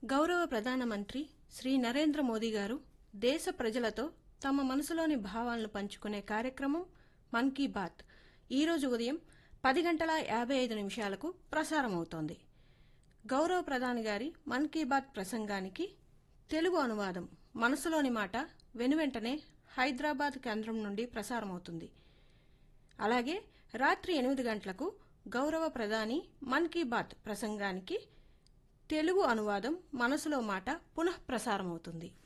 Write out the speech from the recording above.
గౌరవ ప్రధానమంత్రి శ్రీ నరేంద్ర మోదీ గారు దేశ ప్రజలతో తమ మనసులోని భావాలను పంచుకునే కార్యక్రమం మన్ కీ బాత్ ఈరోజు ఉదయం పది గంటల యాభై ఐదు నిమిషాలకు ప్రసారమవుతోంది గౌరవ ప్రధాని గారి మన్ కీ బాత్ ప్రసంగానికి తెలుగు అనువాదం మనసులోని మాట వెనువెంటనే హైదరాబాద్ కేంద్రం నుండి ప్రసారమవుతుంది అలాగే రాత్రి ఎనిమిది గంటలకు గౌరవ ప్రధాని మన్ కీ బాత్ ప్రసంగానికి తెలుగు అనువాదం మనసులో మాట పునః ప్రసారమవుతుంది